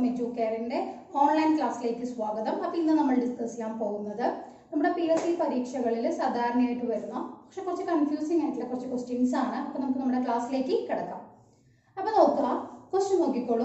എജു കെയറിന്റെ online ക്ലാസ്സിലേക്ക് സ്വാഗതം അപ്പൊ ഇന്ന് നമ്മൾ ഡിസ്കസ് ചെയ്യാൻ പോകുന്നത് നമ്മുടെ പി എസ് സി പരീക്ഷകളിൽ സാധാരണയായിട്ട് വരുന്ന പക്ഷെ കുറച്ച് കൺഫ്യൂസിങ് ആയിട്ടുള്ള കുറച്ച് ക്വസ്റ്റ്യൻസ് ആണ് അപ്പൊ നമുക്ക് നമ്മുടെ ക്ലാസ്സിലേക്ക് കിടക്കാം അപ്പൊ നോക്കുക ക്വസ്റ്റ്യൻ നോക്കിക്കോളൂ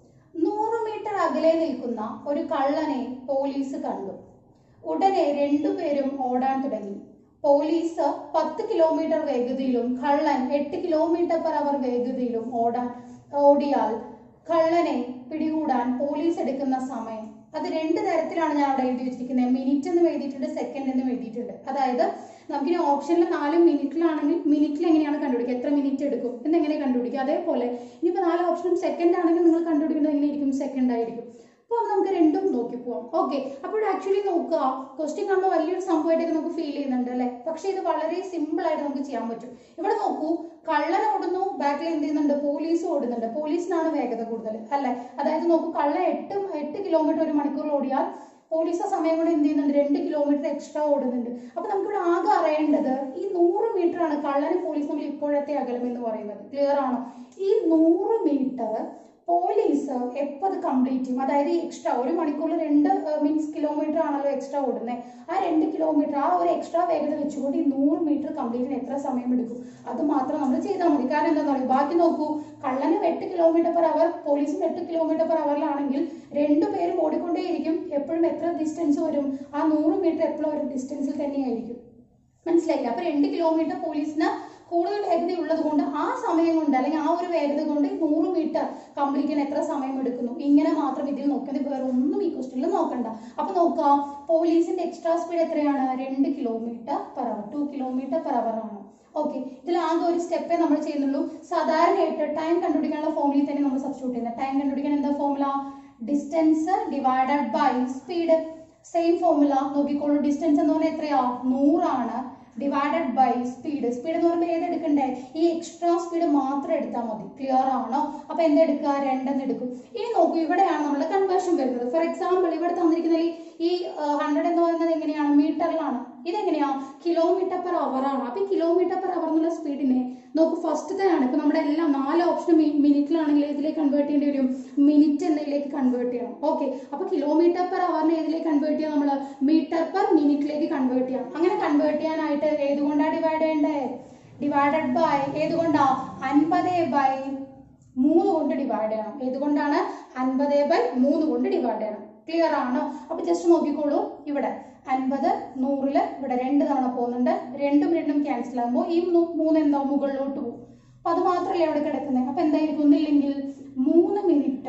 നൂറ് മീറ്റർ അകലെ നിൽക്കുന്ന ഒരു കള്ളനെ പോലീസ് കണ്ടു ഉടനെ രണ്ടുപേരും ഓടാൻ തുടങ്ങി പോലീസ് പത്ത് കിലോമീറ്റർ വേഗതയിലും കള്ളൻ എട്ട് കിലോമീറ്റർ പെർ അവർ വേഗതയിലും ഓടാൻ ഓടിയാൽ കള്ളനെ പിടികൂടാൻ പോലീസ് എടുക്കുന്ന സമയം അത് രണ്ട് തരത്തിലാണ് ഞാൻ അവിടെ എഴുതി വെച്ചിരിക്കുന്നത് മിനിറ്റ് എന്ന് എഴുതിയിട്ടുണ്ട് സെക്കൻഡ് എന്ന് എഴുതിയിട്ടുണ്ട് അതായത് നമുക്കിനി ഓപ്ഷനിൽ നാല് മിനിറ്റിലാണെങ്കിൽ മിനിറ്റിൽ എങ്ങനെയാണ് കണ്ടുപിടിക്കുക എത്ര മിനിറ്റ് എടുക്കും എന്നെങ്ങനെ കണ്ടുപിടിക്കുക അതേപോലെ ഇനിയിപ്പോൾ നാല് ഓപ്ഷനും സെക്കൻഡ് ആണെങ്കിൽ നിങ്ങൾ കണ്ടുപിടിക്കുന്നത് എങ്ങനെയായിരിക്കും സെക്കൻഡ് ആയിരിക്കും അപ്പോൾ നമുക്ക് രണ്ടും നോക്കി പോവാം ഓക്കെ അപ്പോൾ ആക്ച്വലി നോക്കുക ക്വസ്റ്റ്യൻ കാണുമ്പോൾ വലിയൊരു സംഭവമായിട്ടൊക്കെ നമുക്ക് ഫീൽ ചെയ്യുന്നുണ്ട് അല്ലേ പക്ഷേ ഇത് വളരെ സിമ്പിൾ ആയിട്ട് നമുക്ക് ചെയ്യാൻ പറ്റും ഇവിടെ നോക്കൂ കള്ളൻ ഓടുന്നു ബാക്കിൽ എന്ത് ചെയ്യുന്നുണ്ട് പോലീസ് ഓടുന്നുണ്ട് പോലീസിനാണ് വേഗത കൂടുതൽ അല്ലേ അതായത് നോക്കൂ കള്ളൻ എട്ട് എട്ട് കിലോമീറ്റർ ഒരു മണിക്കൂറിൽ ഓടിയാൽ പോലീസ് ആ സമയം കൊണ്ട് എന്ത് ചെയ്യുന്നുണ്ട് രണ്ട് കിലോമീറ്റർ എക്സ്ട്രാ ഓടുന്നുണ്ട് അപ്പൊ നമുക്കിവിടെ ആകെ അറിയേണ്ടത് ഈ നൂറ് മീറ്റർ ആണ് കള്ളനും പോലീസ് തമ്മിൽ ഇപ്പോഴത്തെ അകലം എന്ന് പറയുന്നത് ക്ലിയർ ആണോ ഈ നൂറ് മീറ്റർ പോലീസ് എപ്പോൾ അത് കംപ്ലീറ്റ് ചെയ്യും അതായത് എക്സ്ട്രാ ഒരു മണിക്കൂറിൽ രണ്ട് മീൻസ് കിലോമീറ്റർ ആണല്ലോ എക്സ്ട്രാ ഓടുന്നത് ആ രണ്ട് കിലോമീറ്റർ ആ ഒരു എക്സ്ട്രാ വേഗത വെച്ചുകൊണ്ട് ഈ നൂറ് മീറ്റർ കംപ്ലീറ്റ് ചെയ്യാൻ എത്ര സമയം എടുക്കും അത് മാത്രം നമ്മൾ ചെയ്താൽ മതി കാരണം എന്താണെന്ന് പറയും ബാക്കി നോക്കൂ കള്ളനും എട്ട് കിലോമീറ്റർ പെർ അവർ പോലീസും എട്ട് കിലോമീറ്റർ പെർ അവറിലാണെങ്കിൽ രണ്ടുപേരും ഓടിക്കൊണ്ടേയിരിക്കും എപ്പോഴും എത്ര ഡിസ്റ്റൻസ് വരും ആ നൂറ് മീറ്റർ എപ്പോഴും ഒരു ഡിസ്റ്റൻസിൽ തന്നെയായിരിക്കും മനസ്സിലായില്ല അപ്പൊ രണ്ട് കിലോമീറ്റർ പോലീസിന് കൂടുതൽ വേഗത ഉള്ളത് കൊണ്ട് ആ സമയം കൊണ്ട് അല്ലെങ്കിൽ ആ ഒരു വേഗത കൊണ്ട് നൂറ് മീറ്റർ കംപ്ലീറ്റ് ചെയ്യാൻ എത്ര സമയം എടുക്കുന്നു ഇങ്ങനെ മാത്രം ഇതിൽ നോക്കുന്നത് വേറെ ഒന്നും ഈ ക്വസ്റ്റ്യനിൽ നോക്കണ്ട അപ്പൊ നോക്കാം പോലീസിന്റെ എക്സ്ട്രാ സ്പീഡ് എത്രയാണ് രണ്ട് kilometre per hour two kilometre per hour ആണ് ഓക്കെ ഇതിൽ ആകെ ഒരു സ്റ്റെപ്പേ നമ്മൾ ചെയ്യുന്നുള്ളൂ സാധാരണയായിട്ട് ടൈം കണ്ടുപിടിക്കാനുള്ള ഫോമുലയിൽ തന്നെ നമ്മൾ സബ്സ്റ്റിറ്റ്യൂട്ട് ചെയ്യുന്നത് ടൈം കണ്ടുപിടിക്കാൻ എന്താ formula distance divided by speed same formula നോക്കിക്കോളൂ ഡിസ്റ്റൻസ് എന്ന് പറഞ്ഞാൽ എത്രയാ നൂറാണ് ഡിവൈഡഡ് ബൈ സ്പീഡ് സ്പീഡ് എന്ന് പറയുമ്പോൾ ഏത് എടുക്കണ്ടേ ഈ എക്സ്ട്രാ സ്പീഡ് മാത്രം എടുത്താൽ മതി ക്ലിയർ ആണോ അപ്പൊ എന്തെടുക്കുക രണ്ടെന്ന് എടുക്കും ഇനി നോക്കൂ ഇവിടെയാണ് നമ്മുടെ കൺവേർഷൻ വരുന്നത് ഫോർ എക്സാമ്പിൾ ഇവിടെ തന്നിരിക്കുന്നതിൽ ഈ ഹൺഡ്രഡ് എന്ന് പറയുന്നത് എങ്ങനെയാണ് മീറ്ററിലാണ് ഇതെങ്ങനെയാ കിലോമീറ്റർ പെർ അവർ ആണ് അപ്പൊ ഈ കിലോമീറ്റർ പെർ അവർ എന്നുള്ള സ്പീഡിനെ നോക്കൂ ഫസ്റ്റത്തെ ആണ് ഇപ്പൊ നമ്മുടെ എല്ലാം നാല് ഓപ്ഷൻ മിനിറ്റിലാണെങ്കിൽ ഇതിലേക്ക് കൺവേർട്ട് ചെയ്യേണ്ടി വരും മിനിറ്റ് എന്നതിലേക്ക് കൺവേർട്ട് ചെയ്യണം ഓക്കെ അപ്പൊ കിലോമീറ്റർ പെർ അവറിനെ ഏതിലേക്ക് കൺവേർട്ട് ചെയ്യാം നമ്മൾ മീറ്റർ പെർ മിനിറ്റിലേക്ക് കൺവേർട്ട് ചെയ്യണം അങ്ങനെ കൺവേർട്ട് ചെയ്യാനായിട്ട് ഏതുകൊണ്ടാണ് ഡിവൈഡ് ചെയ്യേണ്ടേ ഡിവൈഡഡ് ബൈ ഏതുകൊണ്ടാ അൻപത് ബൈ മൂന്ന് കൊണ്ട് ഡിവൈഡ് ചെയ്യണം ഏതുകൊണ്ടാണ് അൻപത് ബൈ മൂന്ന് കൊണ്ട് ഡിവൈഡ് ചെയ്യണം ക്ലിയർ ആണോ അപ്പൊ ജസ്റ്റ് നോക്കിക്കോളൂ ഇവിടെ അൻപത് നൂറില് ഇവിടെ രണ്ട് തവണ പോകുന്നുണ്ട് രണ്ടും രണ്ടും ക്യാൻസൽ ആകുമ്പോൾ ഈ മൂ- മൂന്ന് എന്താവും മുകളിലോട്ട് പോകും അപ്പൊ അത് മാത്രമല്ലേ അവിടെ കിടക്കുന്നത് അപ്പൊ എന്തായിരിക്കും ഒന്നില്ലെങ്കിൽ മൂന്ന് മിനിറ്റ്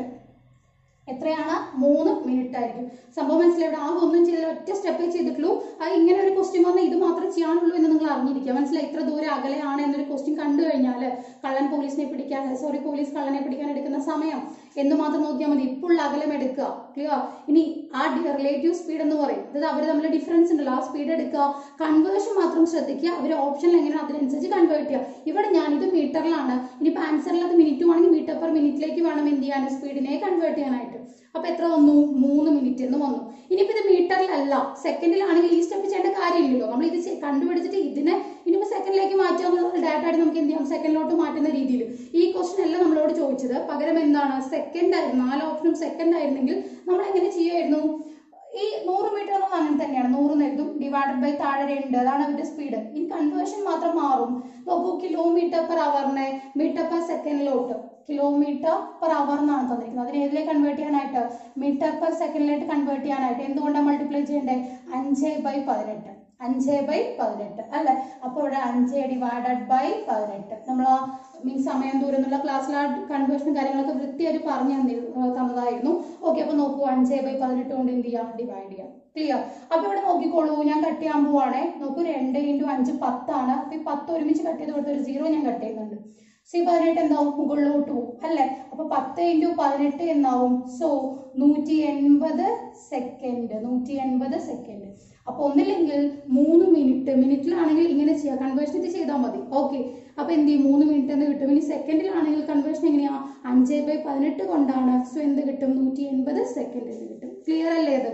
എത്രയാണ് മൂന്ന് മിനിറ്റ് ആയിരിക്കും സംഭവം മനസ്സിലായി ഇവിടെ ആകെ ഒന്നും ചെയ്തില്ല ഒറ്റ സ്റ്റെപ്പേ ചെയ്തിട്ടുള്ളൂ അത് ഇങ്ങനെ ഒരു ക്വസ്റ്റ്യൻ വന്നാൽ ഇത് മാത്രം ചെയ്യാനുള്ളൂ എന്ന് നിങ്ങൾ അറിഞ്ഞിരിക്കുക മനസ്സിലായി ഇത്ര ദൂരം അകലെയാണ് എന്നൊരു ക്വസ്റ്റ്യൻ കണ്ടു കഴിഞ്ഞാൽ കള്ളൻ പോലീസിനെ പിടിക്കാൻ സോറി പോലീസ് കള്ളനെ പിടിക്കാൻ എടുക്കുന്ന സമയം എന്ന് മാത്രം നോക്കിയാൽ മതി ഇപ്പോൾ അകലം എടുക്കുക ക്ലിയർ ഇനി ആ റിലേറ്റീവ് സ്പീഡ് എന്ന് പറയും അതായത് അവർ തമ്മിൽ ഡിഫറൻസ് ഉണ്ടല്ലോ ആ സ്പീഡ് എടുക്കുക കൺവേർഷൻ മാത്രം ശ്രദ്ധിക്കുക അവർ ഓപ്ഷനിൽ എങ്ങനെയാണ് അതിനനുസരിച്ച് കൺവേർട്ട് ചെയ്യുക ഇവിടെ ഞാനിത് മീറ്ററിലാണ് ഇനിയിപ്പോൾ ആൻസറിൽ അത് മിനിറ്റ് ആണെങ്കിൽ മീറ്റർ പെർ മിനിറ്റിലേക്ക് വേണം എന്ത് ചെയ്യാൻ സ്പീഡിനെ കൺവേർട്ട് ചെയ്യാനായിട്ട് അപ്പൊ എത്ര വന്നു മൂന്ന് മിനിറ്റ് എന്ന് വന്നു ഇനിയിപ്പോ ഇത് മീറ്ററിലല്ല സെക്കൻഡിലാണെങ്കിൽ ഈ സ്റ്റെപ്പ് ചെയ്യേണ്ട കാര്യമില്ലല്ലോ നമ്മൾ ഇത് ചെ- കണ്ടുപിടിച്ചിട്ട് ഇതിനെ ഇനിയിപ്പോ സെക്കൻഡിലേക്ക് മാറ്റാന്നുള്ള ഡാറ്റ ആയിട്ട് നമുക്ക് എന്ത് ചെയ്യാം സെക്കൻഡിലോട്ട് മാറ്റുന്ന രീതിയിൽ ഈ ക്വസ്റ്റൻ അല്ല നമ്മളോട് ചോദിച്ചത് പകരം എന്താണ് സെക്കൻഡ് ആയിരുന്നു നാല് ഓപ്ഷനും സെക്കൻഡ് ആയിരുന്നെങ്കിൽ നമ്മൾ എങ്ങനെ ചെയ്യുമായിരുന്നു ഈ നൂറ് മീറ്റർ എന്നത് അങ്ങനെ തന്നെയാണ് നൂറ് എഴുതും ഡിവൈഡഡ് ബൈ താഴെ രണ്ട് അതാണ് അവരുടെ സ്പീഡ് ഈ കൺവേർഷൻ മാത്രം മാറും നോക്കൂ കിലോമീറ്റർ പെർ അവറിനെ മീറ്റർ പെർ സെക്കൻഡിലോട്ട് കിലോമീറ്റർ പെർ അവർ എന്നാണ് തന്നിരിക്കുന്നത് അതിനെ ഏതിലേക്ക് കൺവേർട്ട് ചെയ്യാനായിട്ട് മീറ്റർ പെർ സെക്കൻഡിലേക്ക് കൺവേർട്ട് ചെയ്യാനായിട്ട് എന്തുകൊണ്ടാണ് മൾട്ടിപ്ലൈ ചെയ്യേണ്ടത് അഞ്ച് ബൈ പതിനെട്ട് അഞ്ച് ബൈ പതിനെട്ട് അല്ലെ അപ്പോൾ ഇവിടെ അഞ്ച് ഡിവൈഡഡ് ബൈ പതിനെട്ട് നമ്മൾ ആ മീൻസ് സമയം ദൂരം എന്നുള്ള ക്ലാസ്സിൽ ആ കൺവേർഷൻ കാര്യങ്ങളൊക്കെ വൃത്തിയായിട്ട് പറഞ്ഞു തന്നി- ഏർ തന്നതായിരുന്നു ഓക്കെ അപ്പൊ നോക്കൂ അഞ്ച് ബൈ പതിനെട്ട് കൊണ്ട് എന്ത് ചെയ്യാം ഡിവൈഡ് ചെയ്യാം ക്ലിയർ അപ്പൊ ഇവിടെ നോക്കിക്കോളൂ ഞാൻ കട്ട് ചെയ്യാൻ പോവാണേ നോക്കൂ രണ്ട് ഇൻറ്റു അഞ്ച് പത്താണ് അപ്പൊ ഈ പത്ത് ഒരുമിച്ച് കട്ട് ചെയ്ത് കൊടുത്ത ഒരു സീറോ ഞാൻ കട്ട് ചെയ്യുന്നുണ്ട് സി പതിനെട്ട് എന്താവും മുകളിലോട്ട് പോകും അല്ലെ അപ്പൊ പത്ത് ഇൻറ്റു പതിനെട്ട് എന്നാവും സോ നൂറ്റി എൺപത് സെക്കൻഡ് നൂറ്റി എൺപത് സെക്കൻഡ് അപ്പൊ ഒന്നില്ലെങ്കിൽ മൂന്ന് മിനിറ്റ് മിനിറ്റിലാണെങ്കിൽ ഇങ്ങനെ ചെയ്യാം കൺവേർഷൻ ഇത് ചെയ്താൽ മതി ഓക്കെ അപ്പൊ എന്ത് ചെയ്യും മൂന്ന് മിനിറ്റ് എന്ന് കിട്ടും ഇനി സെക്കൻഡിലാണെങ്കിൽ കൺവേർഷൻ എങ്ങനെയാ അഞ്ച് ബൈ പതിനെട്ട് കൊണ്ടാണ് സോ എന്ത് കിട്ടും നൂറ്റി എൺപത് സെക്കൻഡ് എന്ന് കിട്ടും ക്ലിയർ അല്ലേ ഇത്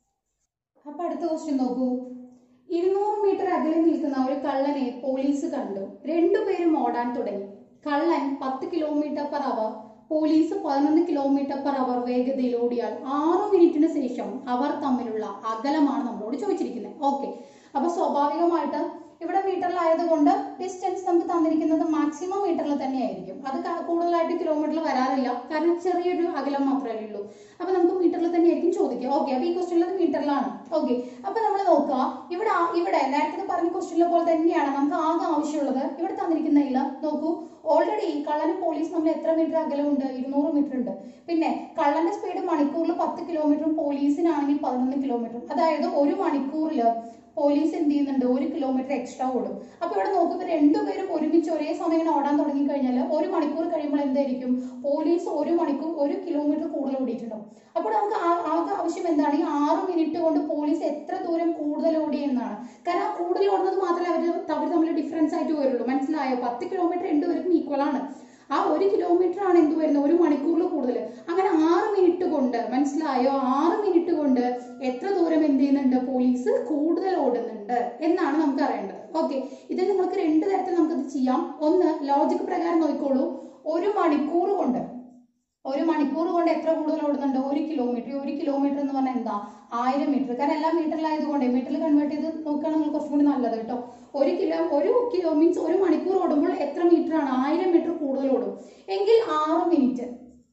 അപ്പൊ അടുത്ത ക്വസ്റ്റ്യൻ നോക്കൂ ഇരുന്നൂറ് മീറ്റർ അകലെ നിൽക്കുന്ന ഒരു കള്ളനെ പോലീസ് കണ്ടു രണ്ടുപേരും ഓടാൻ തുടങ്ങി കള്ളൻ പത്ത് കിലോമീറ്റർ പെർ അവർ പോലീസ് പതിനൊന്ന് കിലോമീറ്റർ പെർ അവർ വേഗതയിൽ ഓടിയാൽ ആറ് മിനിറ്റിന് ശേഷം അവർ തമ്മിലുള്ള അകലമാണ് നമ്മളോട് ചോദിച്ചിരിക്കുന്നത് ഓക്കെ അപ്പൊ സ്വാഭാവികമായിട്ട് ഇവിടെ മീറ്ററിലായതുകൊണ്ട് ഡിസ്റ്റൻസ് നമുക്ക് തന്നിരിക്കുന്നത് മാക്സിമം മീറ്ററിൽ തന്നെയായിരിക്കും അത് ക- കൂടുതലായിട്ട് കിലോമീറ്ററിൽ വരാറില്ല കാരണം ചെറിയൊരു അകലം മാത്രമേ ഉള്ളൂ അപ്പൊ നമുക്ക് മീറ്ററിൽ തന്നെയായിരിക്കും ചോദിക്കുക ഓക്കെ അപ്പൊ ഈ ക്വസ്റ്റ്യനിൽ മീറ്ററിലാണ് ഓക്കെ അപ്പൊ നമ്മൾ നോക്കുക ഇവിടെ ആ- ഇവിടെ നേരത്തെ പറഞ്ഞ ക്വസ്റ്റ്യനിലെ പോലെ തന്നെയാണ് നമുക്ക് ആകെ ആവശ്യമുള്ളത് ഇവിടെ തന്നിരിക്കുന്നില്ല നോക്കൂ ഓൾറെഡി കള്ളനും പോലീസ് നമ്മൾ എത്ര മീറ്റർ അകലമുണ്ട് ഇരുന്നൂറ് മീറ്റർ ഉണ്ട് പിന്നെ കള്ളന്റെ സ്പീഡ് മണിക്കൂറിൽ പത്ത് കിലോമീറ്ററും പോലീസിനാണെങ്കിൽ പതിനൊന്ന് കിലോമീറ്ററും അതായത് ഒരു മണിക്കൂറിൽ പോലീസ് എന്ത് ചെയ്യുന്നുണ്ട് ഒരു കിലോമീറ്റർ എക്സ്ട്രാ ഓടും അപ്പൊ ഇവിടെ നോക്കുമ്പോൾ രണ്ടുപേരും ഒരുമിച്ച് ഒരേ സമയം ഇങ്ങനെ ഓടാൻ തുടങ്ങി കഴിഞ്ഞാൽ ഒരു മണിക്കൂർ കഴിയുമ്പോൾ എന്തായിരിക്കും പോലീസ് ഒരു മണിക്കൂർ ഒരു കിലോമീറ്റർ കൂടുതൽ ഓടിയിട്ടുണ്ടാവും അപ്പോൾ നമുക്ക് ആ- ആകെ ആവശ്യം എന്താണ് ഈ ആറ് മിനിറ്റ് കൊണ്ട് പോലീസ് എത്ര ദൂരം കൂടുതൽ ഓടി എന്നാണ് കാരണം ആ കൂടുതൽ ഓടുന്നത് മാത്രമേ അവർ അവർ തമ്മിൽ ഡിഫറൻസ് ആയിട്ട് വരുള്ളൂ മനസ്സിലായോ പത്ത് കിലോമീറ്റർ രണ്ടുപേർക്കും ഈക്വൽ ആണ് ആ ഒരു കിലോമീറ്റർ ആണ് എന്ത് വരുന്നത് ഒരു മണിക്കൂറിൽ കൂടുതൽ അങ്ങനെ ആറ് മിനിറ്റ് കൊണ്ട് മനസ്സിലായോ ആറ് മിനിറ്റ് കൊണ്ട് എത്ര ദൂരം എന്ത് ചെയ്യുന്നുണ്ട് പോലീസ് കൂടുതൽ ഓടുന്നുണ്ട് എന്നാണ് നമുക്ക് അറിയേണ്ടത് ഓക്കെ ഇതിൽ നിങ്ങൾക്ക് രണ്ട് തരത്തിൽ നമുക്കത് ചെയ്യാം ഒന്ന് ലോജിക് പ്രകാരം നോക്കിക്കോളൂ ഒരു മണിക്കൂർ കൊണ്ട് ഒരു മണിക്കൂർ കൊണ്ട് എത്ര കൂടുതൽ ഓടുന്നുണ്ട് ഒരു കിലോമീറ്റർ ഒരു കിലോമീറ്റർ എന്ന് പറഞ്ഞാൽ എന്താ ആയിരം മീറ്റർ കാരണം എല്ലാം മീറ്ററിലായതുകൊണ്ട് മീറ്ററിൽ കൺവേർട്ട് ചെയ്ത് നോക്കുകയാണെങ്കിൽ കുറച്ചും കൂടി നല്ലത് കേട്ടോ ഒരു കിലോ ഒരു കിലോ മീൻസ് ഒരു മണിക്കൂർ ഓടുമ്പോൾ എത്ര മീറ്റർ ആണ് ആയിരം മീറ്റർ കൂടുതൽ ഓടും എങ്കിൽ ആറ് മിനിറ്റ്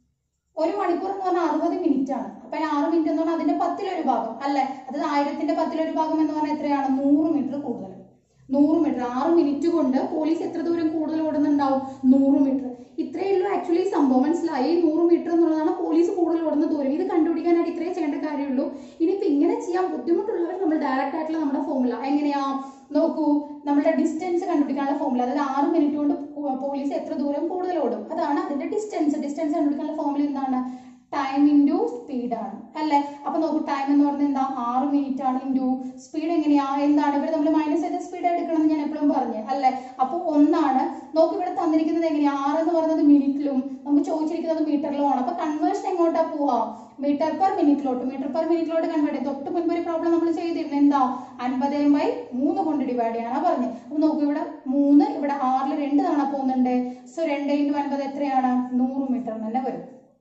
ഒരു മണിക്കൂർ എന്ന് പറഞ്ഞാൽ അറുപത് മിനിറ്റ് ആണ് അപ്പൊ അതിന് ആറ് മിനിറ്റ് എന്ന് പറഞ്ഞാൽ അതിന്റെ പത്തിലൊരു ഭാഗം അല്ലെ അതായത് ആയിരത്തിന്റെ പത്തിലൊരു ഭാഗം എന്ന് പറഞ്ഞാൽ എത്രയാണ് നൂറ് മീറ്റർ കൂടുതൽ നൂറ് മീറ്റർ ആറ് മിനിറ്റ് കൊണ്ട് പോലീസ് എത്ര ദൂരം കൂടുതൽ ഓടുന്നുണ്ടാവും നൂറ് മീറ്റർ ഇത്രയേ ഉള്ളൂ ആക്ച്വലി സംഭവം മനസ്സിലായി ഈ നൂറ് മീറ്റർ എന്നുള്ളതാണ് പോലീസ് കൂടുതൽ ഓടുന്ന ദൂരം ഇത് കണ്ടുപിടിക്കാനായിട്ട് ഇത്രയേ ചെയ്യേണ്ട കാര്യമുള്ളൂ ഇനിയിപ്പോ ഇങ്ങനെ ചെയ്യാൻ ബുദ്ധിമുട്ടുള്ളവർ നമ്മൾ ഡയറക്റ്റ് ആയിട്ടുള്ള നമ്മുടെ ഫോമുല എങ്ങനെയാ നോക്കൂ നമ്മുടെ ഡിസ്റ്റൻസ് കണ്ടുപിടിക്കാനുള്ള ഫോമുല അതായത് ആറ് മിനിറ്റ് കൊണ്ട് പോ- പോലീസ് എത്ര ദൂരം കൂടുതൽ ഓടും അതാണ് അതിന്റെ ഡിസ്റ്റൻസ് ഡിസ്റ്റൻസ് കണ്ടുപിടിക്കാനുള്ള ഫോമുല എന്താണ് ടൈം ഇൻറ്റു സ്പീഡ് ആണ് അല്ലെ അപ്പൊ നോക്കൂ ടൈം എന്ന് പറഞ്ഞാൽ എന്താ ആറ് മിനിറ്റ് ആണ് ഇൻറ്റു സ്പീഡ് എങ്ങനെയാ എന്താണ് ഇവിടെ നമ്മൾ മൈനസ് ചെയ്ത സ്പീഡ് എടുക്കണം എന്ന് ഞാൻ എപ്പോഴും പറഞ്ഞു അല്ലെ അപ്പൊ ഒന്നാണ് നോക്ക് ഇവിടെ തന്നിരിക്കുന്നത് എങ്ങനെയാ ആറ് എന്ന് പറയുന്നത് മിനിറ്റിലും നമുക്ക് ചോദിച്ചിരിക്കുന്നത് മീറ്ററിലും ആണ് അപ്പൊ കൺവേർഷൻ എങ്ങോട്ടാ പോവാ മീറ്റർ പെർ മിനിറ്റിലോട്ട് മീറ്റർ പെർ മിനിറ്റിലോട്ട് കൺവേർട്ട് ചെയ്യും തൊട്ട് മുൻപ് ഒരു പ്രോബ്ലം നമ്മൾ ചെയ്തിരുന്നു എന്താ അൻപതേ ബൈ മൂന്ന് കൊണ്ട് ഡിവൈഡ് ചെയ്യാനാ പറഞ്ഞത് അപ്പൊ നോക്കൂ ഇവിടെ മൂന്ന് ഇവിടെ ആറിൽ രണ്ട് തവണ പോകുന്നുണ്ട് സോ രണ്ട് ഇൻറ്റു അൻപത് എത്രയാണ് നൂറ് മീറ്റർ തന്നെ വരും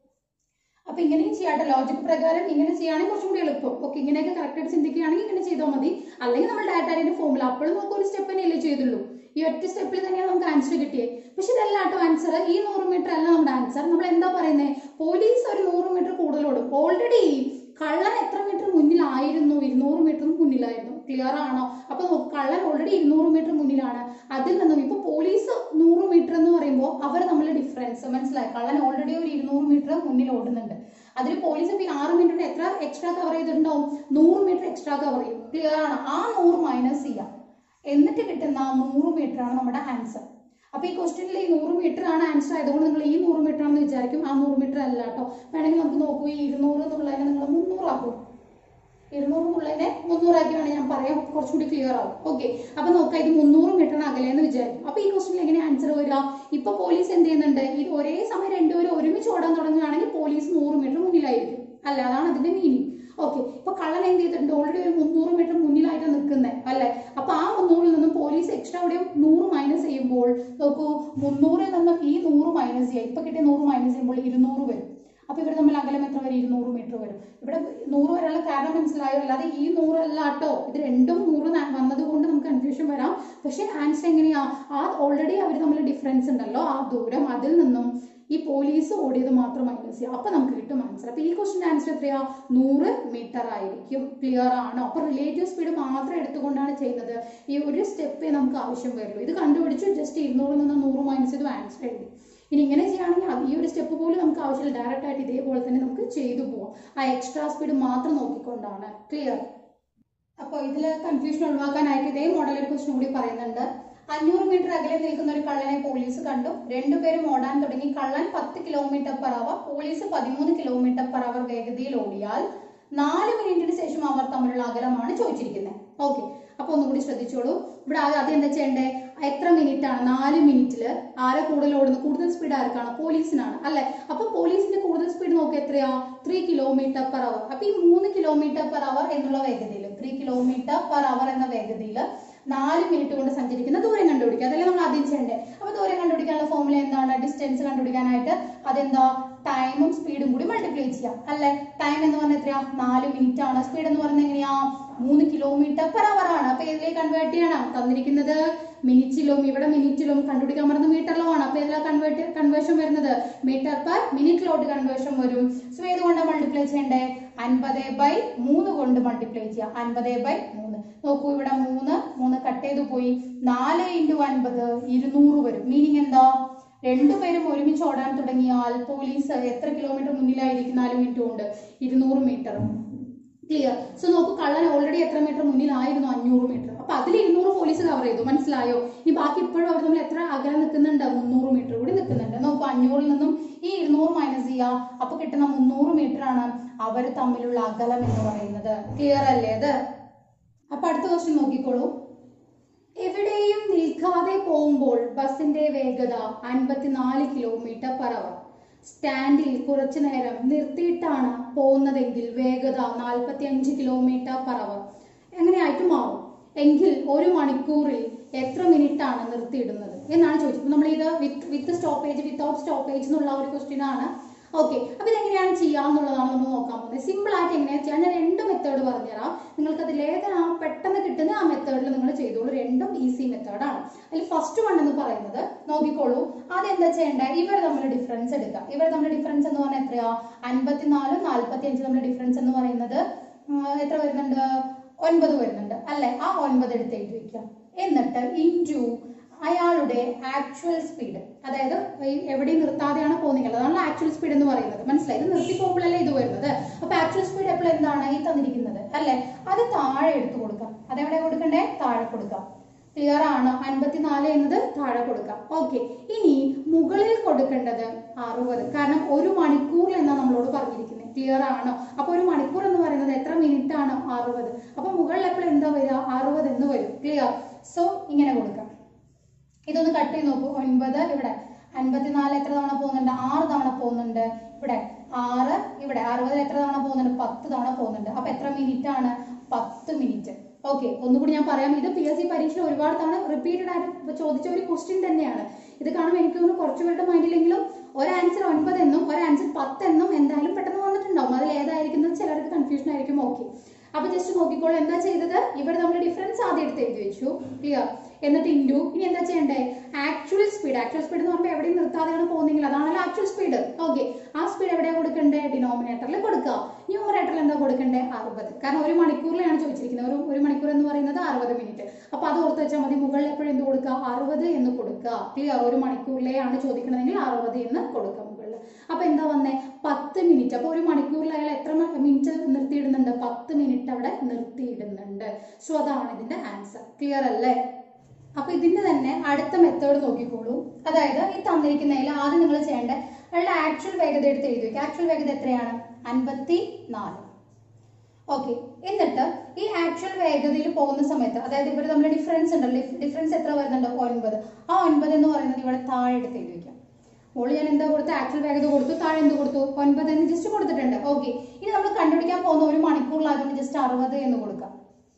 അപ്പൊ ഇങ്ങനെയും ചെയ്യാട്ടെ ലോജിക് പ്രകാരം ഇങ്ങനെ ചെയ്യുകയാണെങ്കിൽ കുറച്ചും കൂടി എളുപ്പം ഓക്കെ ഇങ്ങനെയൊക്കെ കറക്റ്റ് ആയിട്ട് ചിന്തിക്കുകയാണെങ്കിൽ ഇങ്ങനെ ചെയ്താൽ മതി അല്ലെങ്കിൽ നമ്മൾ ഡാറ്റാരിന്റെ ഫോമുല അപ്പോഴും നമുക്ക് ഒരു സ്റ്റെപ്പ് തന്നെയല്ലേ ചെയ്തുള്ളൂ ഈ ഒറ്റ സ്റ്റെപ്പിൽ തന്നെയാണ് നമുക്ക് ആൻസർ കിട്ടിയത് പക്ഷെ ഇതല്ല കേട്ടോ ആൻസർ ഈ നൂറ് മീറ്റർ അല്ല നമ്മുടെ ആൻസർ നമ്മൾ എന്താ പറയുന്നത് പോലീസ് ഒരു നൂറ് മീറ്റർ കൂടുതൽ ഓടും ഓൾറെഡി കള്ളൻ എത്ര മീറ്റർ മുന്നിലായിരുന്നു ഇരുന്നൂറ് മീറ്റർ മുന്നിലായിരുന്നു ക്ലിയർ ആണോ അപ്പൊ നോക്ക്, കള്ളൻ ഓൾറെഡി ഇരുന്നൂറ് മീറ്റർ മുന്നിലാണ് അതിൽ നിന്നും ഇപ്പൊ പോലീസ് നൂറ് മീറ്റർ എന്ന് പറയുമ്പോൾ അവർ തമ്മിൽ ഡിഫറൻസ് മനസ്സിലായി കള്ളൻ ഓൾറെഡി ഒരു ഇരുന്നൂറ് മീറ്റർ മുന്നിൽ ഓടുന്നുണ്ട് അതിൽ പോലീസ് ഇപ്പൊ ഈ ആറ് മിനിറ്റ് എത്ര എക്സ്ട്രാ കവർ ചെയ്തിട്ടുണ്ടാവും നൂറ് മീറ്റർ എക്സ്ട്രാ കവർ ചെയ്യും ക്ലിയർ ആണ് ആ നൂറ് മൈനസ് ചെയ്യാം എന്നിട്ട് കിട്ടുന്ന ആ നൂറ് മീറ്റർ ആണ് നമ്മുടെ ആൻസർ അപ്പൊ ഈ ക്വസ്റ്റ്യനിൽ ഈ നൂറ് മീറ്റർ ആണ് ആൻസർ ആയതുകൊണ്ട് നിങ്ങൾ ഈ നൂറ് മീറ്റർ ആണെന്ന് വിചാരിക്കും ആ നൂറ് മീറ്റർ അല്ല കേട്ടോ വേണമെങ്കിൽ നമുക്ക് നോക്കൂ ഈ ഇരുന്നൂറ് എന്നുള്ളതിനെ നിങ്ങൾ മുന്നൂറാക്കും ഇരുന്നൂറ് എന്നുള്ളതിനെ മുന്നൂറാക്കി വേണം ഞാൻ പറയാം കുറച്ചുകൂടി ക്ലിയർ ആവും ഓക്കെ അപ്പൊ നോക്കാം ഇത് മുന്നൂറ് മീറ്റർ അകലെന്ന് വിചാരിക്കും അപ്പൊ ഈ ക്വസ്റ്റിനിൽ എങ്ങനെ ആൻസർ വരിക ഇപ്പൊ പോലീസ് എന്ത് ചെയ്യുന്നുണ്ട് ഇത് ഒരേ സമയം രണ്ടുപേരും ഒരുമിച്ച് ഓടാൻ തുടങ്ങുകയാണെങ്കിൽ പോലീസ് നൂറ് മീറ്റർ മുന്നിലായിരിക്കും അല്ല അതാണ് അതിന്റെ മീനിങ് ഓക്കെ ഇപ്പൊ കള്ളൻ എന്ത് ചെയ്തിട്ടുണ്ട് ഓൾറെഡി ഒരു മുന്നൂറ് മീറ്റർ മുന്നിലായിട്ട് നിൽക്കുന്നത് അല്ലെ അപ്പൊ ആ മുന്നൂറിൽ നിന്നും പോലീസ് എക്സ്ട്രാ ഇവിടെ നൂറ് മൈനസ് ചെയ്യുമ്പോൾ നോക്കൂ മുന്നൂറിൽ നിന്നും ഈ നൂറ് മൈനസ് ചെയ്യുക ഇപ്പൊ കിട്ടിയ നൂറ് മൈനസ് ചെയ്യുമ്പോൾ ഇരുന്നൂറ് വരും അപ്പൊ ഇവർ തമ്മിൽ അകലം എത്ര വരും ഇരുന്നൂറ് മീറ്റർ വരും ഇവിടെ നൂറ് വരെയുള്ള കാരണം മനസ്സിലായോ അല്ലാതെ ഈ നൂറല്ല കേട്ടോ ഇത് രണ്ടും നൂറ് ന- വന്നത് കൊണ്ട് നമുക്ക് കൺഫ്യൂഷൻ വരാം പക്ഷെ ആൻസർ എങ്ങനെയാ ആ ഓൾറെഡി അവർ തമ്മിൽ ഡിഫറൻസ് ഉണ്ടല്ലോ ആ ദൂരം അതിൽ നിന്നും ഈ പോലീസ് ഓടിയത് മാത്രം മൈനസ് ചെയ്യാം അപ്പൊ നമുക്ക് കിട്ടും ആൻസർ അപ്പൊ ഈ ക്വസ്റ്റിന്റെ ആൻസർ എത്രയാ നൂറ് മീറ്റർ ആയിരിക്കും ക്ലിയർ ആണോ അപ്പൊ റിലേറ്റീവ് സ്പീഡ് മാത്രം എടുത്തുകൊണ്ടാണ് ചെയ്യുന്നത് ഈ ഒരു സ്റ്റെപ്പേ നമുക്ക് ആവശ്യം വരുള്ളൂ ഇത് കണ്ടുപിടിച്ചു ജസ്റ്റ് ഇരുന്നൂറിൽ നിന്ന് നൂറ് മൈനസ് ചെയ്തു ആൻസർ എഴുതി ഇനി ഇങ്ങനെ ചെയ്യുകയാണെങ്കിൽ അത് ഈ ഒരു സ്റ്റെപ്പ് പോലും നമുക്ക് ആവശ്യമില്ല ഡയറക്റ്റ് ആയിട്ട് ഇതേപോലെ തന്നെ നമുക്ക് ചെയ്തു പോവാം ആ എക്സ്ട്രാ സ്പീഡ് മാത്രം നോക്കിക്കൊണ്ടാണ് ക്ലിയർ അപ്പോൾ ഇതിൽ കൺഫ്യൂഷൻ ഒഴിവാക്കാനായിട്ട് ഇതേ മോഡൽ ഒരു ക്വസ്റ്റൻ കൂടി പറയുന്നുണ്ട് അഞ്ഞൂറ് മീറ്റർ അകലെ നിൽക്കുന്ന ഒരു കള്ളനെ പോലീസ് കണ്ടു രണ്ടുപേരും ഓടാൻ തുടങ്ങി കള്ളൻ പത്ത് കിലോമീറ്റർ പെർ അവർ പോലീസ് പതിമൂന്ന് കിലോമീറ്റർ പെർ അവർ വേഗതയിൽ ഓടിയാൽ നാല് മിനിറ്റിന് ശേഷം അവർ തമ്മിലുള്ള അകലമാണ് ചോദിച്ചിരിക്കുന്നത് ഓക്കെ അപ്പൊ ഒന്നുകൂടി ശ്രദ്ധിച്ചോളൂ ഇവിടെ ആദ്യം ആദ്യം എന്താ ചെയ്യണ്ടേ എത്ര മിനിറ്റ് ആണ് നാല് മിനിറ്റില് ആരെ കൂടുതൽ ഓടുന്നത് കൂടുതൽ സ്പീഡ് ആർക്കാണ് പോലീസിനാണ് അല്ലെ അപ്പൊ പോലീസിന്റെ കൂടുതൽ സ്പീഡ് നോക്കി എത്രയാ ത്രീ കിലോമീറ്റർ പെർ അവർ അപ്പൊ ഈ മൂന്ന് കിലോമീറ്റർ പെർ അവർ എന്നുള്ള വേഗതയിൽ ത്രീ കിലോമീറ്റർ പെർ അവർ എന്ന വേഗതയിൽ നാല് മിനിറ്റ് കൊണ്ട് സഞ്ചരിക്കുന്ന ദൂരം കണ്ടുപിടിക്കുക അതല്ലേ നമ്മൾ ആദ്യം ചെയ്യേണ്ടത് അപ്പൊ ദൂരം കണ്ടുപിടിക്കാനുള്ള ഫോർമുല എന്താണ് ഡിസ്റ്റൻസ് കണ്ടുപിടിക്കാനായിട്ട് അതെന്താ ടൈമും സ്പീഡും കൂടി മൾട്ടിപ്ലൈ ചെയ്യാം അല്ലെ ടൈം എന്ന് പറഞ്ഞാൽ എത്രയാ നാല് മിനിറ്റ് ആണ് സ്പീഡ് എന്ന് പറയുന്നത് എങ്ങനെയാ മൂന്ന് കിലോമീറ്റർ പെർ അവർ ആണ് അപ്പൊ ഇതിലേക്ക് കൺവേർട്ട് ചെയ്യണം തന്നിരിക്കുന്നത് മിനിറ്റിലും ഇവിടെ മിനിറ്റിലും കണ്ടുപിടിക്കാൻ പറയുന്നത് മീറ്ററിലും ആണ് അപ്പൊ ഇതിലാ കൺവേർട്ട് കൺവേർഷൻ വരുന്നത് മീറ്റർ പെർ മിനിറ്റിലോട്ട് കൺവേർഷൻ വരും സോ ഏതുകൊണ്ട് മൾട്ടിപ്ലൈ ചെയ്യണ്ടേ അൻപത് ബൈ മൂന്ന് കൊണ്ട് മൾട്ടിപ്ലൈ ചെയ്യാം അൻപത് ബൈ മൂന്ന് നോക്കൂ ഇവിടെ മൂന്ന് മൂന്ന് കട്ട് ചെയ്ത് പോയി നാല് ഇൻറ്റു അൻപത് ഇരുന്നൂറ് വരും മീനിങ് എന്താ രണ്ടുപേരും ഒരുമിച്ച് ഓടാൻ തുടങ്ങിയാൽ പോലീസ് എത്ര കിലോമീറ്റർ മുന്നിലായിരിക്കും നാല് മിനിറ്റ് കൊണ്ട് ഇരുന്നൂറ് മീറ്റർ ക്ലിയർ സോ നോക്കൂ കള്ളൻ ഓൾറെഡി എത്ര മീറ്റർ മുന്നിലായിരുന്നു അഞ്ഞൂറ് മീറ്റർ അപ്പൊ അതിൽ ഇരുന്നൂറ് പോലീസ് കവർ ചെയ്തു മനസ്സിലായോ ഇനി ബാക്കി ഇപ്പോഴും അവർ നമ്മൾ എത്ര അകലെ നിൽക്കുന്നുണ്ട് മുന്നൂറ് മീറ്റർ കൂടി നിൽക്കുന്നുണ്ട് നോക്കൂ അഞ്ഞൂറിൽ നിന്നും ഈ ഇരുന്നൂറ് മൈനസ് ചെയ്യുക അപ്പൊ കിട്ടുന്ന മുന്നൂറ് മീറ്റർ ആണ് അവർ തമ്മിലുള്ള അകലം എന്ന് പറയുന്നത് ക്ലിയർ അല്ലേ അത് അപ്പൊ അടുത്ത ക്വസ്റ്റ്യൻ നോക്കിക്കോളൂ എവിടെയും നിൽക്കാതെ പോകുമ്പോൾ ബസിന്റെ വേഗത അൻപത്തിനാല് കിലോമീറ്റർ പെർ അവർ സ്റ്റാൻഡിൽ കുറച്ചു നേരം നിർത്തിയിട്ടാണ് പോകുന്നതെങ്കിൽ വേഗത നാൽപ്പത്തി അഞ്ച് കിലോമീറ്റർ പെർ അവർ എങ്ങനെയായിട്ട് മാറും എങ്കിൽ ഒരു മണിക്കൂറിൽ എത്ര മിനിറ്റ് ആണ് നിർത്തിയിടുന്നത് എന്നാണ് ചോദിച്ചത് നമ്മൾ ഇത് with with stoppage without stoppage എന്നുള്ള ഒരു ക്വസ്റ്റ്യൻ ആണ് ഓക്കെ അപ്പൊ ഇതെങ്ങനെയാണ് ചെയ്യാന്നുള്ളതാണ് നമ്മൾ നോക്കാൻ പോകുന്നത് സിമ്പിൾ ആയിട്ട് എങ്ങനെയാ ചെയ്യാൻ ഞാൻ രണ്ട് മെത്തേഡ് പറഞ്ഞുതരാം നിങ്ങൾക്ക് അതിൽ ഏതാണ് പെട്ടെന്ന് കിട്ടുന്ന ആ മെത്തേഡിൽ നിങ്ങൾ ചെയ്തോളൂ രണ്ടും ഈസി മെത്തേഡാണ് അതിൽ ഫസ്റ്റ് വൺ എന്ന് പറയുന്നത് നോക്കിക്കോളൂ ആദ്യം എന്താ ചെയ്യേണ്ടത് ഇവർ തമ്മിൽ ഡിഫറൻസ് എടുക്കുക ഇവർ തമ്മിൽ ഡിഫറൻസ് എന്ന് പറഞ്ഞാൽ എത്രയാ അൻപത്തിനാലും നാൽപ്പത്തി അഞ്ചും തമ്മിൽ ഡിഫറൻസ് എന്ന് പറയുന്നത് ഉം, എത്ര വരുന്നുണ്ട് ഒൻപത് വരുന്നുണ്ട് അല്ലെ ആ ഒൻപത് എടുത്ത് എഴുതി വെക്കുക എന്നിട്ട് ഇൻറ്റു അയാളുടെ ആക്ച്വൽ സ്പീഡ് അതായത് ഈ എവിടെയും നിർത്താതെയാണ് പോകുന്നത് അതാണ് ആക്ച്വൽ സ്പീഡ് എന്ന് പറയുന്നത് മനസ്സിലായി ഇത് നിർത്തി പോകുമ്പോഴല്ലേ ഇത് വരുന്നത് അപ്പൊ ആക്ച്വൽ സ്പീഡ് എപ്പോഴും എന്താണ് ഈ തന്നിരിക്കുന്നത് അല്ലെ അത് താഴെ എടുത്തു കൊടുക്കാം അതെവിടെ കൊടുക്കണ്ടേ താഴെ കൊടുക്കാം ക്ലിയർ ആണ് അൻപത്തിനാല് എന്നത് താഴെ കൊടുക്കാം ഓക്കെ ഇനി മുകളിൽ കൊടുക്കേണ്ടത് അറുപത് കാരണം ഒരു മണിക്കൂറിൽ എന്നാ നമ്മളോട് പറഞ്ഞിരിക്കുന്നത് ക്ലിയർ ആണോ അപ്പൊ ഒരു മണിക്കൂർ എന്ന് പറയുന്നത് എത്ര മിനിറ്റ് ആണ് അറുപത് അപ്പൊ മുകളിൽ എപ്പോഴും എന്താ വരിക അറുപത് എന്ന് വരും ക്ലിയർ സോ ഇങ്ങനെ കൊടുക്കാം ഇതൊന്ന് കട്ട് ചെയ്ത് നോക്കൂ ഒൻപത് ഇവിടെ അൻപത്തിനാല് എത്ര തവണ പോകുന്നുണ്ട് ആറ് തവണ പോകുന്നുണ്ട് ഇവിടെ ആറ് ഇവിടെ അറുപതിൽ എത്ര തവണ പോകുന്നുണ്ട് പത്ത് തവണ പോകുന്നുണ്ട് അപ്പൊ എത്ര മിനിറ്റ് ആണ് പത്ത് മിനിറ്റ് ഓക്കെ ഒന്നുകൂടി ഞാൻ പറയാം ഇത് പി എസ് സി പരീക്ഷയിൽ ഒരുപാട് തവണ റിപ്പീറ്റഡ് ആയിട്ട് ചോദിച്ച ഒരു ക്വസ്റ്റ്യൻ തന്നെയാണ് ഇത് കാണുമ്പോൾ എനിക്ക് തോന്നുന്നു കുറച്ചു പേരുടെ മൈൻഡിലെങ്കിലും ഒരു ആൻസർ ഒൻപത് എന്നും ഒരു ആൻസർ പത്ത് എന്നും എന്തായാലും പെട്ടെന്ന് വന്നിട്ടുണ്ടാവും അതിൽ ഏതായിരിക്കുന്നത് ചിലർക്ക് കൺഫ്യൂഷൻ ആയിരിക്കും ഓക്കെ അപ്പൊ ജസ്റ്റ് നോക്കിക്കോളൂ എന്താ ചെയ്തത് ഇവിടെ നമ്മൾ ഡിഫറൻസ് ആദ്യം എടുത്ത് എഴുതി വെച്ചു ക്ലിയർ എന്നിട്ട് ഇൻറ്റു ഇനി എന്താ ചെയ്യണ്ടേ ആക്ച്വൽ സ്പീഡ് ആക്ച്വൽ സ്പീഡ് എന്ന് പറയുമ്പോൾ എവിടെയും നിർത്താതെയാണ് പോകുന്നെങ്കിൽ അതാണല്ലോ ആക്ച്വൽ സ്പീഡ് ഓക്കെ ആ സ്പീഡ് എവിടെയാണ് കൊടുക്കണ്ടേ ഡിനോമിനേറ്ററിൽ കൊടുക്കുക ന്യൂമറേറ്ററിൽ എന്താ കൊടുക്കണ്ടേ അറുപത് കാരണം ഒരു മണിക്കൂറിലാണ് ചോദിച്ചിരിക്കുന്നത് ഒരു ഒരു മണിക്കൂർ എന്ന് പറയുന്നത് അറുപത് മിനിറ്റ് അപ്പൊ അത് ഓർത്ത് വെച്ചാൽ മതി മുകളിൽ എപ്പോഴും എന്ത് കൊടുക്കുക അറുപത് എന്ന് കൊടുക്കുക ക്ലിയർ ഒരു മണിക്കൂറിലെയാണ് ചോദിക്കണമെങ്കിൽ അറുപത് എന്ന് കൊടുക്കുക മുകളിൽ അപ്പൊ എന്താ വന്നേ പത്ത് മിനിറ്റ് അപ്പൊ ഒരു മണിക്കൂറിൽ അയാൾ എത്ര മിനിറ്റ് നിർത്തിയിടുന്നുണ്ട് പത്ത് മിനിറ്റ് അവിടെ നിർത്തിയിടുന്നുണ്ട് സോ അതാണ് ഇതിന്റെ ആൻസർ ക്ലിയർ അല്ലേ അപ്പൊ ഇതിന്റെ തന്നെ അടുത്ത മെത്തേഡ് നോക്കിക്കോളൂ അതായത് ഈ തന്നിരിക്കുന്നതിൽ ആദ്യം നിങ്ങൾ ചെയ്യേണ്ട അയാളുടെ ആക്ച്വൽ വേഗത എടുത്ത് എഴുതി വെക്കുക ആക്ച്വൽ വേഗത എത്രയാണ് അൻപത്തി നാല് ഓക്കെ എന്നിട്ട് ഈ ആക്ച്വൽ വേഗതയിൽ പോകുന്ന സമയത്ത് അതായത് ഇവർ തമ്മിൽ ഡിഫറൻസ് ഉണ്ടല്ലോ ഡിഫറൻസ് എത്ര വരുന്നുണ്ട് ഒൻപത് ആ ഒൻപത് എന്ന് പറയുന്നത് ഇവിടെ താഴെ എടുത്ത് എഴുതി വെക്കാം മോള് ഞാൻ എന്താ കൊടുത്തു ആക്ച്വൽ വേഗത കൊടുത്തു താഴെ എന്ത് കൊടുത്തു ഒൻപത് എന്ന് ജസ്റ്റ് കൊടുത്തിട്ടുണ്ട് ഓക്കെ ഇനി നമ്മൾ കണ്ടുപിടിക്കാൻ പോകുന്ന ഒരു മണിക്കൂറിലായതുകൊണ്ട് ജസ്റ്റ് അറുപത് എന്ന് കൊടുക്കാം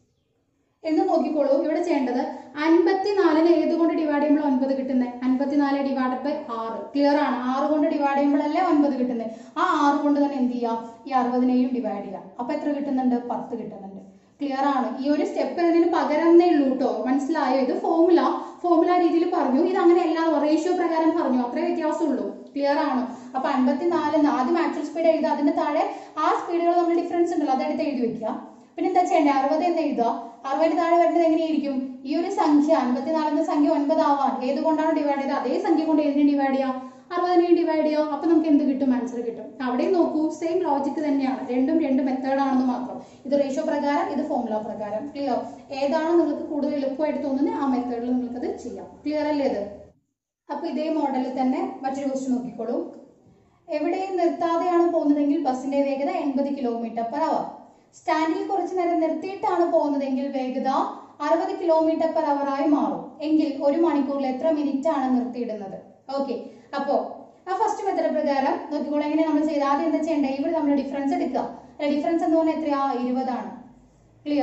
എന്ന് നോക്കിക്കോളൂ ഇവിടെ ചെയ്യേണ്ടത് അൻപത്തിനാലിന് ഏത് കൊണ്ട് ഡിവൈഡ് ചെയ്യുമ്പോൾ ഒൻപത് കിട്ടുന്നത് അൻപത്തിനാല് ഡിവൈഡ് ബൈ ആറ് ക്ലിയർ ആണ് ആറ് കൊണ്ട് ഡിവൈഡ് ചെയ്യുമ്പോഴല്ലേ ഒൻപത് കിട്ടുന്നത് ആ ആറ് കൊണ്ട് തന്നെ എന്ത് ചെയ്യാം ഈ അറുപതിനെയും ഡിവൈഡ് ചെയ്യാം അപ്പൊ എത്ര കിട്ടുന്നുണ്ട് പത്ത് കിട്ടുന്നുണ്ട് ക്ലിയർ ആണ് ഈ ഒരു സ്റ്റെപ്പ് എന്നതിന് പകരന്നേ ഉള്ളൂ കേട്ടോ മനസ്സിലായോ ഇത് ഫോർമുല ഫോർമുല രീതിയിൽ പറഞ്ഞു ഇത് അങ്ങനെ എല്ലാ റേഷ്യോ പ്രകാരം പറഞ്ഞു അത്രേ വ്യത്യാസമുള്ളൂ ക്ലിയർ ആണോ അപ്പൊ അൻപത്തിനാലിന് ആദ്യം ആക്ച്വൽ സ്പീഡ് എഴുതുക അതിന്റെ താഴെ ആ സ്പീഡുകൾ തമ്മിൽ ഡിഫറൻസ് ഉണ്ടല്ലോ അതെടുത്ത് എഴുതി വെക്കുക പിന്നെ എന്താ ചെയ്യേണ്ടത് അറുപത് എന്ന് എഴുതുക അറുപതിന് താഴെ വരുന്നത് എങ്ങനെയായിരിക്കും ഈ ഒരു സംഖ്യ അൻപത്തിനാല് എന്ന സംഖ്യ ഒൻപതാവാൻ ഏത് കൊണ്ടാണ് ഡിവൈഡ് ചെയ്തത് അതേ സംഖ്യ കൊണ്ട് ഏതിനെ ഡിവൈഡ് ചെയ്യാം അറുപതിനെയും ഡിവൈഡ് ചെയ്യാം അപ്പൊ നമുക്ക് എന്ത് കിട്ടും ആൻസർ കിട്ടും അവിടെയും നോക്കൂ സെയിം ലോജിക്ക് തന്നെയാണ് രണ്ടും രണ്ട് മെത്തേഡ് ആണെന്ന് മാത്രം ഇത് റേഷ്യോ പ്രകാരം ഇത് ഫോർമുല പ്രകാരം ക്ലിയർ ഏതാണ് നിങ്ങൾക്ക് കൂടുതൽ എളുപ്പമായിട്ട് തോന്നുന്നത് ആ മെത്തേഡിൽ നിങ്ങൾക്ക് അത് ചെയ്യാം ക്ലിയർ അല്ലേ ഇത് അപ്പൊ ഇതേ മോഡലിൽ തന്നെ മറ്റൊരു ക്വസ്റ്റ്യൻ നോക്കിക്കോളൂ എവിടെയും നിർത്താതെയാണ് പോകുന്നതെങ്കിൽ ബസിന്റെ വേഗത എൺപത് കിലോമീറ്റർ പെർ അവർ സ്റ്റാൻഡിൽ കുറച്ചു നേരം നിർത്തിയിട്ടാണ് പോകുന്നതെങ്കിൽ വേഗത അറുപത് കിലോമീറ്റർ പെർ അവർ ആയി മാറും എങ്കിൽ ഒരു മണിക്കൂറിൽ എത്ര മിനിറ്റ് ആണ് നിർത്തിയിടുന്നത് ഓക്കെ അപ്പോ ആ ഫസ്റ്റ് മെത്തേഡ് പ്രകാരം നോക്കിക്കോളൂ എങ്ങനെ നമ്മൾ ചെയ്ത് ആദ്യം എന്താ ചെയ്യേണ്ടത് ഇവിടെ നമ്മൾ ഡിഫറൻസ് എടുക്കുക ഡിഫറൻസ് എന്ന് പറഞ്ഞാൽ എത്രയാ ഇരുപതാണ് ക്ലിയർ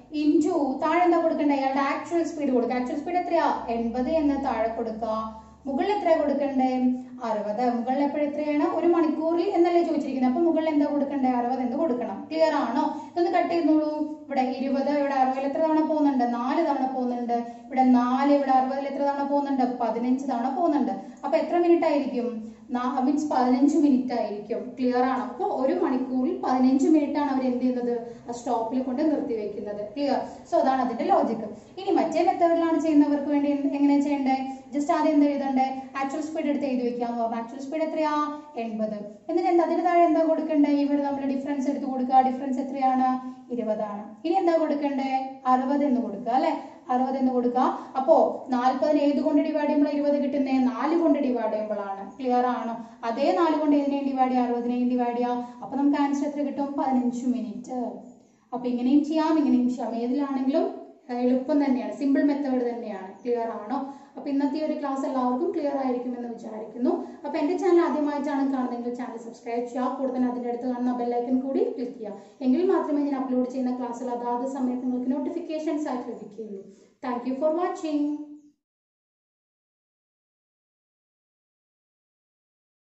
ഇൻറ്റു താഴെ എന്താ കൊടുക്കണ്ടേ അയാളുടെ ആക്ച്വൽ സ്പീഡ് കൊടുക്കുക ആക്ച്വൽ സ്പീഡ് എത്രയാ എൺപത് എന്ന് താഴെ കൊടുക്കുക മുകളിൽ എത്ര കൊടുക്കണ്ടേ അറുപത് മുകളിൽ എപ്പോഴും എത്രയാണ് ഒരു മണിക്കൂറിൽ എന്നല്ലേ ചോദിച്ചിരിക്കുന്നത് അപ്പൊ മുകളിൽ എന്താ കൊടുക്കണ്ടേ അറുപത് എന്ന് കൊടുക്കണം ക്ലിയർ ആണോ ഇതൊന്ന് കട്ട് ചെയ്തോളൂ ഇവിടെ ഇരുപത് ഇവിടെ അറുപതിൽ എത്ര തവണ പോകുന്നുണ്ട് നാല് തവണ പോകുന്നുണ്ട് ഇവിടെ നാല് ഇവിടെ അറുപതിൽ എത്ര തവണ പോകുന്നുണ്ട് പതിനഞ്ച് തവണ പോകുന്നുണ്ട് അപ്പൊ എത്ര മിനിറ്റ് ആയിരിക്കും മീൻസ് പതിനഞ്ച് മിനിറ്റ് ആയിരിക്കും ക്ലിയർ ആണ് അപ്പോൾ ഒരു മണിക്കൂറിൽ പതിനഞ്ച് മിനിറ്റ് ആണ് അവർ എന്ത് ചെയ്യുന്നത് ആ സ്റ്റോപ്പിൽ കൊണ്ട് നിർത്തി വെക്കുന്നത് ക്ലിയർ സോ അതാണ് അതിന്റെ ലോജിക്ക് ഇനി മറ്റേ മെത്തേഡിലാണ് ചെയ്യുന്നവർക്ക് വേണ്ടി എന്ത്- എങ്ങനെ ചെയ്യണ്ടേ ജസ്റ്റ് ആദ്യം എന്ത് എഴുതണ്ടേ ആക്ച്വൽ സ്പീഡ് എടുത്ത് എഴുതി വെക്കാന്ന് പറഞ്ഞു ആക്ച്വൽ സ്പീഡ് എത്രയാ എൺപത് എന്നിട്ട് എന്താ അതിന് താഴെ എന്താ കൊടുക്കണ്ടേ ഇവർ നമ്മൾ ഡിഫറൻസ് എടുത്ത് കൊടുക്കുക ഡിഫറൻസ് എത്രയാണ് ഇരുപതാണ് ഇനി എന്താ കൊടുക്കണ്ടേ അറുപത് എന്ന് കൊടുക്കുക അല്ലെ അറുപത് എന്ന് കൊടുക്കുക അപ്പോ നാൽപ്പതിന് ഏത് കൊണ്ട് ഡിവൈഡ് ചെയ്യുമ്പോൾ ഇരുപത് കിട്ടുന്നേ നാല് കൊണ്ട് ഡിവൈഡ് ചെയ്യുമ്പോഴാണ് ക്ലിയർ ആണോ അതേ നാല് കൊണ്ട് ഏതിനെയും ഡിവൈഡ് ചെയ്യുക അറുപതിനെയും ഡിവൈഡ് ചെയ്യാം അപ്പൊ നമുക്ക് ആൻസർ എത്ര കിട്ടും പതിനഞ്ച് മിനിറ്റ് അപ്പൊ ഇങ്ങനെയും ചെയ്യാം ഇങ്ങനെയും ചെയ്യാം ഏതിലാണെങ്കിലും ഏഹ്, എളുപ്പം തന്നെയാണ് സിമ്പിൾ മെത്തേഡ് തന്നെയാണ് ക്ലിയർ ആണോ അപ്പൊ ഇന്നത്തെ ഈ ഒരു ക്ലാസ് എല്ലാവർക്കും ക്ലിയർ ആയിരിക്കുമെന്ന് വിചാരിക്കുന്നു അപ്പൊ എന്റെ ചാനൽ ആദ്യമായിട്ടാണ് കാണുന്നതെങ്കിൽ ചാനൽ സബ്സ്ക്രൈബ് ചെയ്യുക കൂടെ തന്നെ അതിന്റെ അടുത്ത് കാണുന്ന ബെല്ലൈക്കൻ കൂടി ക്ലിക്ക് ചെയ്യുക എങ്കിൽ മാത്രമേ ഞാൻ അപ്ലോഡ് ചെയ്യുന്ന ക്ലാസ്സിൽ അതാത് സമയത്ത് നിങ്ങൾക്ക് നോട്ടിഫിക്കേഷൻസ് ആയിട്ട് ലഭിക്കുകയുള്ളൂ താങ്ക് യു ഫോർ വാച്ചിങ്